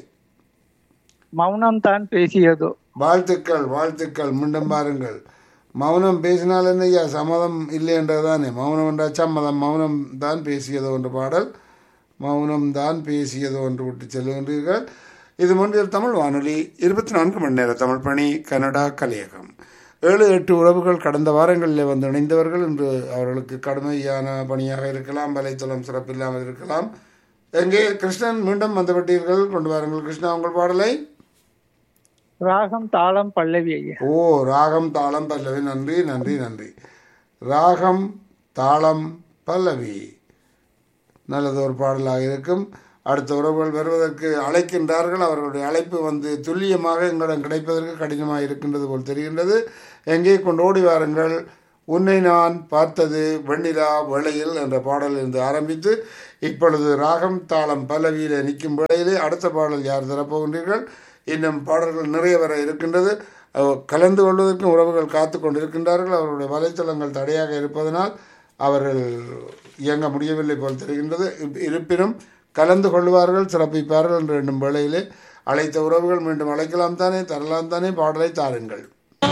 மௌனம் தான் பேசியதோ வாழ்த்துக்கள் வாழ்த்துக்கள் மீண்டும் பாருங்கள் மௌனம் பேசினால் என்ன ஐயா சம்மதம் இல்லை என்றதானே மௌனம் என்றால் சம்மதம் மௌனம் தான் பேசியதோ என்ற பாடல் மௌனம் தான் பேசியதோ என்று விட்டு செல்லுகின்றீர்கள் இது முன்றில் தமிழ் வானொலி இருபத்தி நான்கு மணி நேர தமிழ் பணி கனடா கலையகம் ஏழு எட்டு உறவுகள் கடந்த வாரங்களில் வந்து இணைந்தவர்கள் இன்று அவர்களுக்கு கடுமையான பணியாக இருக்கலாம் வலைத்தளம் சிறப்பில்லாமல் இருக்கலாம் எங்கே கிருஷ்ணன் மீண்டும் வந்து விட்டீர்கள் கொண்டு வாருங்கள் கிருஷ்ணா உங்கள் பாடலை ராகம் தாளம் பல்லவி ஐயா ஓ ராகம் தாளம் பல்லவி நன்றி நன்றி நன்றி ராகம் தாளம் பல்லவி நல்லது ஒரு பாடலாக இருக்கும் அடுத்த உறவுகள் வருவதற்கு அழைக்கின்றார்கள் அவர்களுடைய அழைப்பு வந்து துல்லியமாக எங்களிடம் கிடைப்பதற்கு கடினமாக இருக்கின்றது போல் தெரிகின்றது எங்கே கொண்டு ஓடி வாருங்கள் உன்னை நான் பார்த்தது வெண்ணிலா வேளையில் என்ற பாடலிலிருந்து ஆரம்பித்து இப்பொழுது ராகம் தாளம் பல்லவியில் நிற்கும் வேளையிலே அடுத்த பாடல் யார் தரப்போகின்றீர்கள் இன்னும் பாடல்கள் நிறைய வர இருக்கின்றது அஹ், கலந்து கொள்வதற்கும் உறவுகள் காத்து கொண்டிருக்கின்றார்கள் அவர்களுடைய வலைத்தளங்கள் தடையாக இருப்பதனால் அவர்கள் இயங்க முடியவில்லை போல் தெரிகின்றது இப்- இருப்பினும் கலந்து கொள்வார்கள் சிறப்பிப்பார்கள் என்று எண்ணும் வேளையிலே அழைத்த உறவுகள் மீண்டும் அழைக்கலாம் தானே தரலாம் தானே பாடலை தாருங்கள்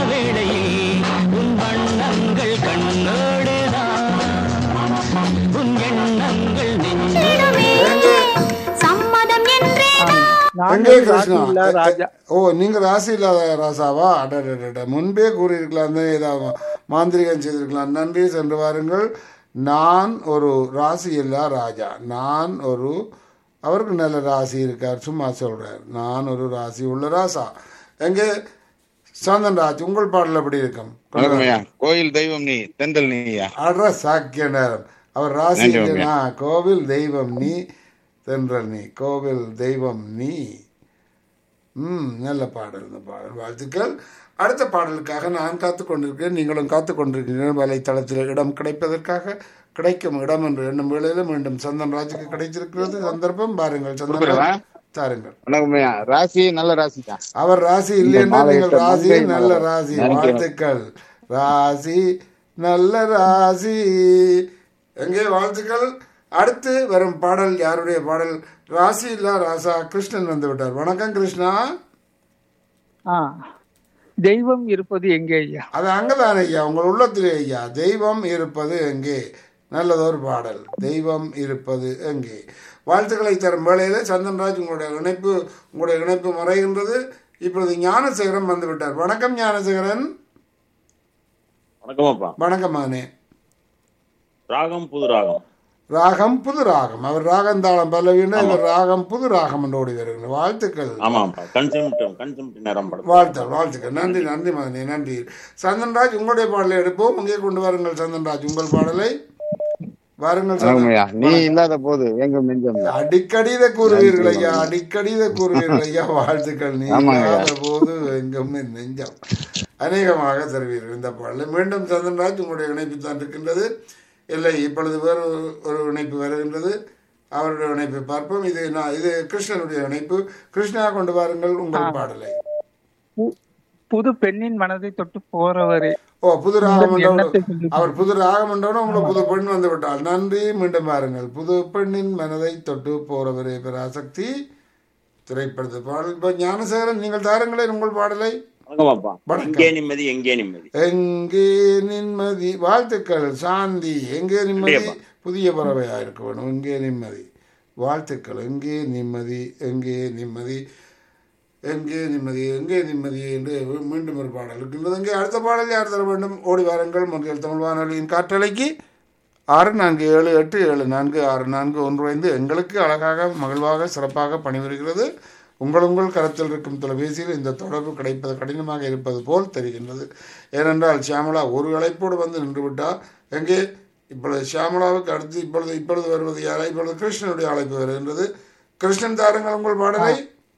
சம்மதம் என்றே நான் எங்கே ஒரு ராசி கிருஷ்ணா இல்ல ராஜா ஓ நீங்க ராசி இல்லாத ராசாவா அடடடட முன்பே கூறியிருக்கலாம் தான் ஏதாவது மாந்திரிகம் செய்திருக்கலாம் நன்றி சென்று வாருங்கள் நான் ஒரு ராசி இல்லா ராஜா நான் ஒரு அவருக்கு நல்ல ராசி இருக்கார் சும்மா சொல்றார் நான் ஒரு ராசி உள்ள ராசா எங்கே சாந்தன்ராஜ் உங்கள் பாடல் எப்படி இருக்கும் வணக்கம் ஐயா கோயில் தெய்வம் நீ தென்றல் நீயா அட சாக்கிய நேரம் அவர் ராசி நன்றி, இல்லைனா கோவில் தெய்வம் நீ தென்றல் நீ கோவில் தெய்வம் நீ ம் நல்ல பாடல் இந்த பாடல் வாழ்த்துக்கள் அடுத்த பாடலுக்காக நான் காத்து கொண்டிருக்கிறேன் நீங்களும் காத்து கொண்டிருக்கிறீர்கள் வலைத்தளத்தில் இடம் கிடைப்பதற்காக கிடைக்கும் இடம் என்று எண்ணும் வேளையில் மீண்டும் சந்தன் ராஜுக்கு கிடைத்திருக்கிறது சந்தர்ப்பம் பாருங்கள் சந்தன் கொடுத்துடவா? ராஜ் தாருங்கள் வணக்கம் ஐயா ராசி நல்ல ராசி தான் அவர் ராசி இல்லை இந்த என்றால் நீங்கள் மாலையிட்ட ராசி மங்கை நல்ல மலர். ராசி நினைக்கிறேன். வாழ்த்துக்கள் ராசி நல்ல ராசி எங்கே வாழ்த்துக்கள் அடுத்து வரும் பாடல் யாருடைய பாடல் ராசி இல்ல ராசா கிருஷ்ணன் வந்து விட்டார் வணக்கம் கிருஷ்ணா ஆ தெய்வம் இருப்பது எங்கே ஐயா அது அங்கதானே ஐயா உங்கள் உள்ளத்திலே ஐயா தெய்வம் இருப்பது எங்கே நல்லதொரு பாடல் தெய்வம் இருப்பது எங்கே வாழ்த்துக்களை தரும் வேளையில சந்தன்ராஜ் உங்களுடைய இணைப்பு உங்களுடைய இணைப்பு மறைகின்றது இப்பொழுது ஞானசேகரன் வந்து விட்டார் வணக்கம் ஞானசேகரன் வணக்கம் அப்பா வணக்கம் மகனே ராகம் புது ராகம் ராகம் புது ராகம் அவர் ராகந்தாளம் பல்லவின்னா இவர் ராகம் புது ராகம் என்று ஓடி வருகிறார் வாழ்த்துக்கள் ஆமாப்பா கன்செம்ட் கன்செம்ட் நேரம் படம் வாழ்த்தல் வாழ்த்துக்கள் நன்றி நன்றி மகனே நன்றி சந்தன்ராஜ் உங்களுடைய பாடலை எடுப்போம் இங்கே கொண்டு வாருங்கள் சந்தன்ராஜ் உங்கள் பாடலை வாருங்கள் வணக்கம் சந்தன் ஐயா நீ இல்லாத போது எங்கும் நெஞ்சம் தான். அடிக்கடி இதை கூறுவீர்கள் ஐயா அடிக்கடி இதை கூறுவீர்கள் ஐயா வாழ்த்துக்கள் நீ ஆமாங்க ஐயா. இல்லாத போது எங்கும் என் நெஞ்சம் அநேகமாக தருவீர்கள் இந்த பாடலை மீண்டும் சந்தன்ராஜ் உங்களுடைய இணைப்பு தான் இருக்கின்றது இல்லை இப்பொழுது வேறு ஒரு இணைப்பு வருகின்றது அவருடைய இணைப்பை பார்ப்போம் இது நான் இது கிருஷ்ணனுடைய இணைப்பு கிருஷ்ணா கொண்டு வாருங்கள் உங்கள் பாடலை பு- புது பெண்ணின் மனதை தொட்டு போறவரே ஓ புது ராகம் இந்த எண்ணத்தை சொல்லி- அவர் புது ராகம் என்றோன்னு உங்களுக்கு புது பெண் வந்து விட்டாள் நன்றி மீண்டும் பாருங்கள் புது பெண்ணின் மனதை தொட்டு போறவரே பராசக்தி திரைப்படத்து பாடல் இப்போ ஞானசேகரன் நீங்கள் தாருங்களேன் உங்கள் பாடலை வணக்கம் அப்பா வணக்கம். எங்கே நிம்மதி எங்கே நிம்மதி எங்கே நிம்மதி வாழ்த்துக்கள் சாந்தி எங்கே நிம்மதி கண்டிப்பா. புதிய பறவையா இருக்க வேணும் எங்கே நிம்மதி வாழ்த்துக்கள் எங்கே நிம்மதி எங்கே நிம்மதி எங்கே நிம்மதி எங்கே நிம்மதி என்று மீண்டும் ஒரு பாடல் இருக்கின்றது எங்கே அடுத்த பாடல் யார் தர வேண்டும் ஓடி வாருங்கள் மொழிகள் தமிழ் வானொலியின் காற்றலைக்கு ஆறு நான்கு ஏழு எட்டு ஏழு நான்கு ஆறு நான்கு ஒன்று ஐந்து எங்களுக்கு அழகாக மகிழ்வாக சிறப்பாக பணிபுரிகிறது உங்கள் உங்கள் கரத்தில் இருக்கும் தொலைபேசியில் இந்த தொடர்பு கிடைப்பது கடினமாக இருப்பது போல் தெரிகின்றது ஏனென்றால் ஷியாமலா ஒரு அழைப்போடு வந்து நின்றுவிட்டால் எங்கே இப்பொழுது ஷியாமலாவுக்கு அடுத்து இப்பொழுது இப்பொழுது வருவது யாரா இப்பொழுது கிருஷ்ணனுடைய அழைப்பு வருகின்றது கிருஷ்ணன் தாருங்கள் உங்கள் பாடலை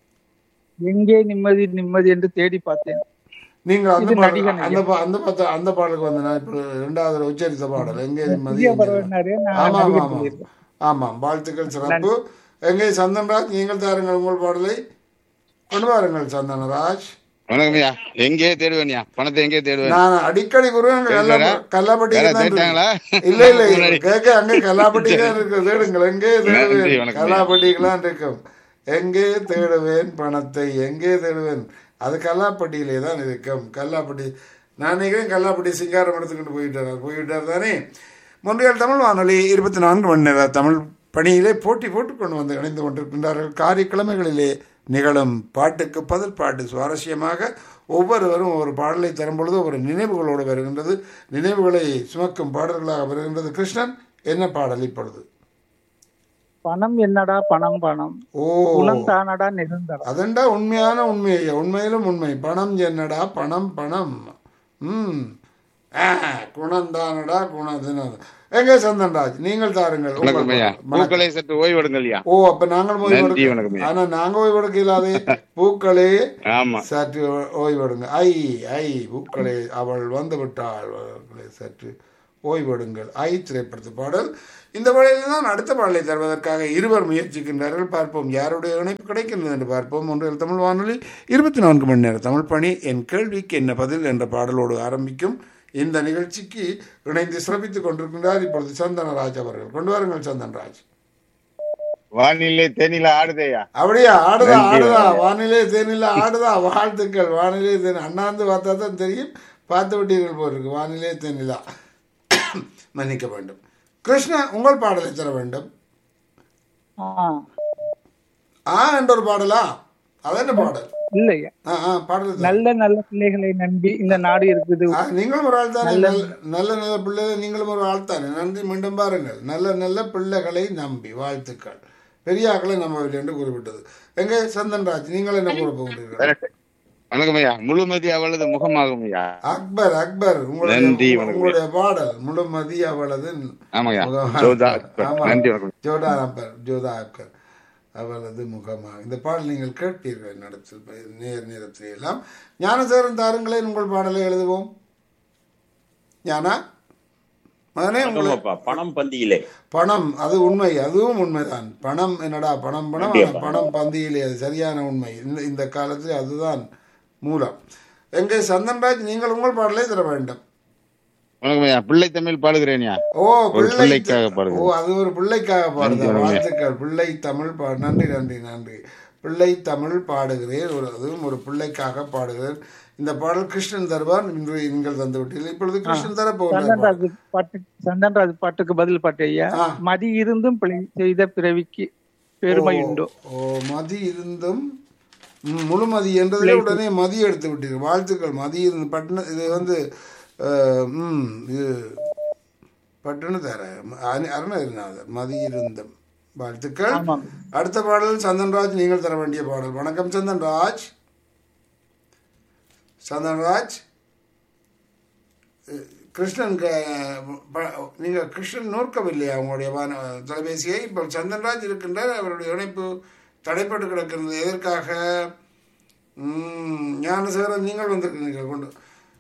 எங்கே நிம்மதி நிம்மதி என்று தேடி பார்த்தேன் நீங்கள் அந்த இது பாடல் நடிகன் அந்த பா- அந்த பத்த அந்த பாடலுக்கு வந்து நான் இப்போ ரெண்டாவது தடவை உச்சரித்த பாடல் எங்கே நிம்மதி புதிய எங்கே நிம்மதி. பறவைனாரு நான் ஆமாம் நடிகர் ஆமாம் சொல்லியிருக்கேன். ஆமாம் வாழ்த்துக்கள் சிறப்பு எங்கே சந்தன்ராஜ் நீங்கள் தாருங்கள் உங்கள் பாடலை கொண்டு வாருங்கள் சந்தனராஜ் வணக்கம் ஐயா எங்கே தேடுவேன்யா பணத்தை எங்கே தேடுவேன் நான் அடிக்கடி குருவன் கேக்குதா? கல்லாப்பட்டிக்கு வேற தான் தேடிட்டாங்களா? இருக்கு. இல்ல இல்ல முன்னாடி. கேட்க அங்க கல்லாப்பட்டி தான் இருக்கு தேடுங்கள் எங்கே நன்றி, தேடுவேன் வணக்கம். கல்லாப்பட்டிக்கெல்லாம் இருக்கும் எங்கே தேடுவேன் பணத்தை எங்கே தேடுவேன் அது கல்லாப்பட்டியிலே தான் இருக்கும் கல்லாப்பட்டி நான் நினைக்கிறேன் கல்லாப்பட்டி சிங்காரம் எடுத்துக்கிட்டு போயிட்டார் போய்விட்டார் தானே முன்றையால் தமிழ் வானொலி இருபத்தி நான்கு மணி நேர தமிழ் பணியிலே போட்டி போட்டு கொண்டு வந்து இணைந்து கொண்டிருக்கின்றார்கள் காரியக்கிழமைகளிலே நிகழும் பாட்டுக்கு பதில் பாட்டு சுவாரஸ்யமாக ஒவ்வொருவரும் ஒரு பாடலை தரும் பொழுது ஒரு நினைவுகளோடு வருகின்றது நினைவுகளை சுமக்கும் பாடல்களாக வருகின்றது கிருஷ்ணன் என்ன பாடல் இப்பொழுது பணம் என்னடா பணம் பணம் ஓ குணம் தானடா நிரந்தரம் அதண்டா உண்மையான உண்மை ஐயா உண்மையிலும் உண்மை பணம் என்னடா பணம் பணம் ம் ஆ, குணந்தானடா குணத்தினம் எங்க சந்தன்ராஜ் நீங்கள் தாருங்கள் உங்கள் வணக்கம் ஐயா வணக்கம். பூக்களை சற்று ஓய்வெடுங்கள் ஐயா ஓ அப்ப நாங்கள் ஓய்வு நன்றி, எடுக்க- வணக்கம் ஐயா. ஆனா நாங்க ஓய்வு எடுக்க இல்லாதே பூக்களே ஆமா சற்று ஓ- ஓய்வெடுங்க ஐ ஐ பூக்களே அவள் வந்து விட்டாள் அவர்களே சற்று ஓய்வெடுங்கள் ஐ திரைப்படத்து பாடல் இந்த பாடலில் தான் அடுத்த பாடலை தருவதற்காக இருவர் முயற்சிக்கின்றார்கள் பார்ப்போம் யாருடைய இணைப்பு கிடைக்கின்றது என்று பார்ப்போம் ஒன்றில் தமிழ் வானொலி இருபத்தி நான்கு மணி நேர தமிழ் பணி என் கேள்விக்கு என்ன பதில் என்ற பாடலோடு ஆரம்பிக்கும் இந்த நிகழ்ச்சிக்கு இணைந்து சிறப்பித்துக் கொண்டிருக்கின்றார் இப்பொழுது சந்தனராஜ் அவர்கள் கொண்டு வாருங்கள் சந்தன்ராஜ் வானிலை தேனில ஆடுதையா அப்படியா ஆடுதா நன்றி, ஆடுதா வணக்கம். வானிலை தேனில ஆடுதா வாழ்த்துக்கள் வானிலை தேனி அண்ணாந்து பார்த்தா தான் தெரியும் பார்த்து விட்டீர்கள் போயிருக்கு வானிலை தேனிலா மன்னிக்க வேண்டும் கிருஷ்ணா உங்கள் பாடலை தர வேண்டும் ஆ, ஆ என்ற ஒரு பாடலா அதென்ன பாடல் இல்லையா ஆ ஆ பாடல் தர. நல்ல நல்ல பிள்ளைகளை நம்பி இந்த நாடு இருக்குது ஆ, நீங்களும் ஒரு ஆள் தானே நல்ல நல்ல நல்ல பிள்ளைகள் நீங்களும் ஒரு ஆள் தானே நன்றி மீண்டும் பாருங்கள் நல்ல நல்ல பிள்ளைகளை நம்பி வாழ்த்துக்கள் பெரிய ஆக்களை நம்பவில்லை என்று குறிப்பிட்டது எங்க சந்தன்ராஜ் நீங்கள் என்ன கூற போகிறீர்கள் வணக்கம் ஐயா முழுமதி அவளது முகமாகும் ஐயா அக்பர் அக்பர் நன்றி, உங்களுடைய வணக்கம். உங்களுடைய பாடல் முழுமதி அவளது ஆமாய்யா முகமாக- ஜோதா அக்பர். ஆமா. நன்றி வணக்கம் ஜோடா அக்பர் ஜோதா அக்பர் அவளது முகமாக இந்த பாடல் நீங்கள் கேட்பீர்கள் நடத்தில் நேர் நேரத்தில் எல்லாம் ஞானசேரன் தாருங்களேன் உங்கள் பாடலை எழுதுவோம் ஞானா மகனே உங்களை வணக்கம்ப்பா பணம் பந்தியிலே பணம் அது உண்மை அதுவும் உண்மைதான் பணம் என்னடா பணம் பணம் ஆனா கண்டிப்பா. பணம் பந்தியிலே அது சரியான உண்மை இந்த இந்த காலத்தில் அதுதான் மூலம் எங்கே சந்தன்ராஜ் நீங்கள் உங்கள் பாடலை தர வேண்டும் வணக்கம் ஐயா பிள்ளை தமிழ் பாடுகிறேன்யா ஓ ஒரு பிள்ளை பிள்ளைக்காக பாடுகிறேன். ஓ அது ஒரு பிள்ளைக்காக பாடுதா நன்றி, வாழ்த்துக்கள் பிள்ளை தமிழ் பா நன்றி நன்றி நன்றி பிள்ளை தமிழ் பாடுகிறேன் ஒரு அதுவும் ஒரு பிள்ளைக்காக பாடுகிறேன் இந்த பாடல் கிருஷ்ணன் தருவார் இன்று நீங்கள் தந்து விட்டீர்கள் இப்பொழுது கிருஷ்ணன் தர போகிறார் சந்தன்ராஜ் பாட்டு சந்தன்ராஜ் பாட்டுக்கு பதில் பாட்டு ஐயா ஆ. மதி இருந்தும் பிழை செய்த பிறவிக்கு பெருமை ஓ, உண்டோ ஓ மதி இருந்தும் ம், முழுமதி என்றதிலே உடனே மதி எடுத்து விட்டீர்கள் வாழ்த்துக்கள் மதி இருந்து பட்டின இது வந்து அஹ், ம் இது பட்டுன்னு தர அருணகிரிநாதர் மதி இருந்தும் வாழ்த்துக்கள் ஆமாம் அடுத்த பாடல் சந்தன்ராஜ் நீங்கள் தர வேண்டிய பாடல் வணக்கம் சந்தன்ராஜ் சந்தன்ராஜ் அஹ், கிருஷ்ணன் க- ப- நீங்க கிருஷ்ணன் நோக்கவில்லையா உங்களுடைய வான- தொலைபேசியை இப்போ சந்தன்ராஜ் இருக்கின்றார் அவருடைய இணைப்பு தடைப்பட்டு கிடக்கிறது எதற்காக ம், ஞானசேகரன் நீங்கள் வந்திருக்கிறீர்கள் கொண்டு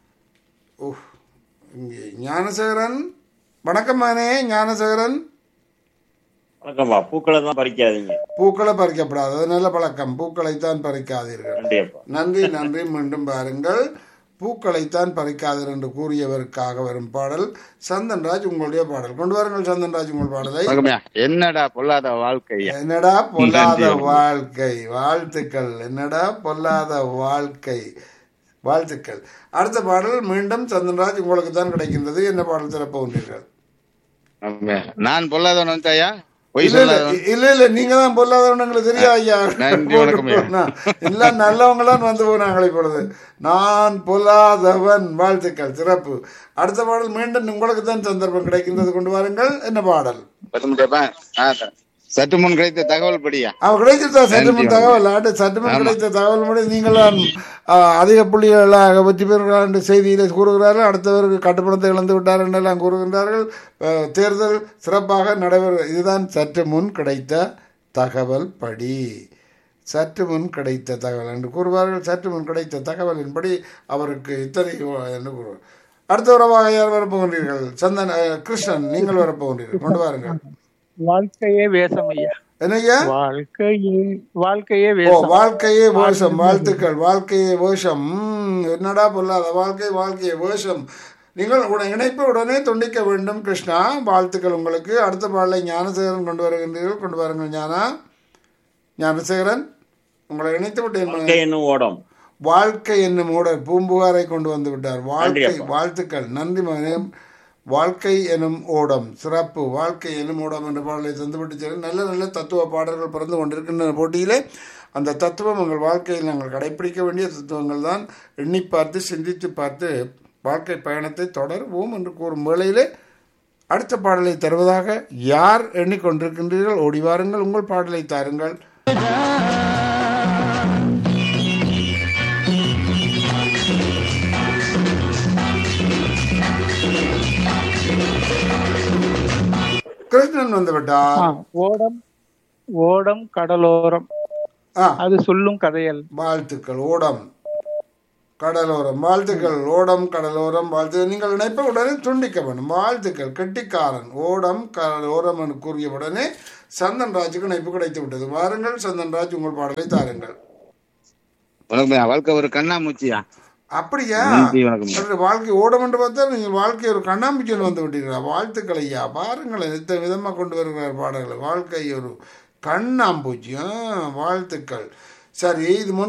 ஓ இங்கே ஞானசேகரன் வணக்கம் மானே ஞானசேகரன் வணக்கம்ப்பா பூக்களை தான் பறிக்காதீங்க பூக்களை பறிக்கப்படாது அது நல்ல பழக்கம் பூக்களைத்தான் பறிக்காதீர்கள் நன்றியப்பா நன்றி நன்றி மீண்டும் பாருங்கள் பூக்களைத்தான் பறிக்காதீர் என்று கூறியவருக்காக வரும் பாடல் சந்தன்ராஜ் உங்களுடைய பாடல் கொண்டு வாருங்கள் சந்தன்ராஜ் உங்கள் பாடலை வணக்கம் ஐயா என்னடா பொல்லாத வாழ்க்கை ஐயா என்னடா பொல்லாத நன்றி. வாழ்க்கை வாழ்த்துக்கள் என்னடா பொல்லாத வாழ்க்கை வாழ்த்துக்கள் அடுத்த பாடல் மீண்டும் சந்தன்ராஜ் உங்களுக்கு தான் கிடைக்கின்றது என்ன பாடல் திறப்போன்றீர்கள் ஆமாம் ஐயா. நான் பொல்லாதவன் வந்து ஐயா பொய் இல்ல இல்ல சொல்லாதவன் இல்ல இல்ல நீங்க தான் பொல்லாதவன் எங்களுக்கு தெரியும் ஐயா நன்றி, வணக்கம் ஐயா. எல்லாம் நல்லவங்களாம் வந்து போனாங்களே இப்பொழுது நான் பொல்லாதவன் வாழ்த்துக்கள் சிறப்பு அடுத்த பாடல் மீண்டும் உங்களுக்கு தான் சந்தர்ப்பம் கிடைக்கின்றது கொண்டு வாருங்கள் என்ன பாடல் பத்து முடியாப்பா ஆ, த- சற்று முன் கிடைத்த தகவல் படியா அவ கிடைச்சிருந்தா சற்று முன் நன்றி, தகவல் ஆண்டு சற்று முன் ஆமா. கிடைத்த தகவல் முடி நீங்களாம் ஆ, அதிக புள்ளிகளாக வெற்றி பெறுகிறார் என்று செய்தியிலே கூறுகிறார்கள் அடுத்தவருக்கு கட்டுப்பணத்தை இழந்து விட்டார் என்றெல்லாம் கூறுகின்றார்கள் ஆ, தேர்தல் சிறப்பாக நடைபெற இதுதான் சற்று முன் கிடைத்த தகவல் படி சற்று முன் கிடைத்த தகவல் என்று கூறுவார்கள் சற்று முன் கிடைத்த தகவலின்படி அவருக்கு இத்தனை என்று கூறுவார் அடுத்த உறவாக யார் வரப்போகின்றீர்கள் சந்தன் ஆ, கிருஷ்ணன் நீங்கள் வரப்போகின்றீர்கள் கொண்டு வாருங்கள் வாழ்க்கையே வேஷம் ஐயா என்னய்யா வாழ்க்கையே வாழ்க்கையே ஓ வேஷம் வாழ்க்கையே வேஷம் வாழ்த்துக்கள் வாழ்க்கையே வேஷம் ம், என்னடா பொல்லாத வாழ்க்கை வாழ்க்கையே வேஷம் நீங்கள் உட இணைப்பு உடனே துண்டிக்க வேண்டும் கிருஷ்ணா வாழ்த்துக்கள் உங்களுக்கு அடுத்த பாடலை ஞானசேகரன் கொண்டு வருகின்றீர்கள் கொண்டு வாருங்கள் ஞானா ஞானசேகரன் உங்களை இணைத்து விட்டேன் வாழ்க்கை என்னும் ஓடம் வாழ்க்கை என்னும் ஊடர் பூம்புகாரை கொண்டு வந்து விட்டார் வாழ்க்கை நன்றி அப்பா. வாழ்த்துக்கள் நன்றி மகனே வாழ்க்கை எனும் ஓடம் சிறப்பு வாழ்க்கை எனும் ஓடம் என்ற பாடலை தந்துவிட்டு செல்லும் நல்ல நல்ல தத்துவ பாடல்கள் பிறந்து கொண்டிருக்கின்ற போட்டியிலே அந்த தத்துவம் உங்கள் வாழ்க்கையில் நாங்கள் கடைப்பிடிக்க வேண்டிய தத்துவங்கள் தான் எண்ணி பார்த்து சிந்தித்து பார்த்து வாழ்க்கை பயணத்தை தொடருவோம் என்று கூறும் வேளையிலே அடுத்த பாடலை தருவதாக யார் எண்ணிக்கொண்டிருக்கின்றீர்கள் ஓடி வாருங்கள் உங்கள் பாடலை தாருங்கள் கிருஷ்ணன் வந்து ஆ, விட்டார் ஓடம் ஓடம் கடலோரம் ஆ அது சொல்லும் கதையல் வாழ்த்துக்கள் ஓடம் கடலோரம் வாழ்த்துக்கள் ஓடம் கடலோரம் வாழ்த்து நீங்கள் நினைப்ப உடனே துண்டிக்க வேண்டும் வாழ்த்துக்கள் கெட்டிக்காரன் ஓடம் கடலோரம் என்று கூறிய உடனே சந்தன் ராஜுக்கு நினைப்பு கிடைத்து விட்டது வாருங்கள் சந்தன் ராஜ் உங்கள் பாடலை தாருங்கள் வணக்கம் ஐயா வாழ்க்கை ஒரு கண்ணாமூச்சியா அப்படியா நன்றி, வணக்கம். அவருடைய வாழ்க்கை ஓடம் என்று பார்த்தா நீங்கள் வாழ்க்கை ஒரு கண்ணாம்பிச்சல் வந்து விட்டீர்களா வாழ்த்துக்கள் ஐயா பாருங்கள் எத்தனை விதமாக கொண்டு வருகிறார் பாடல்கள் வாழ்க்கை ஒரு கண்ணாம்பூச்சி ஆ, வாழ்த்துக்கள் சரி இது முன்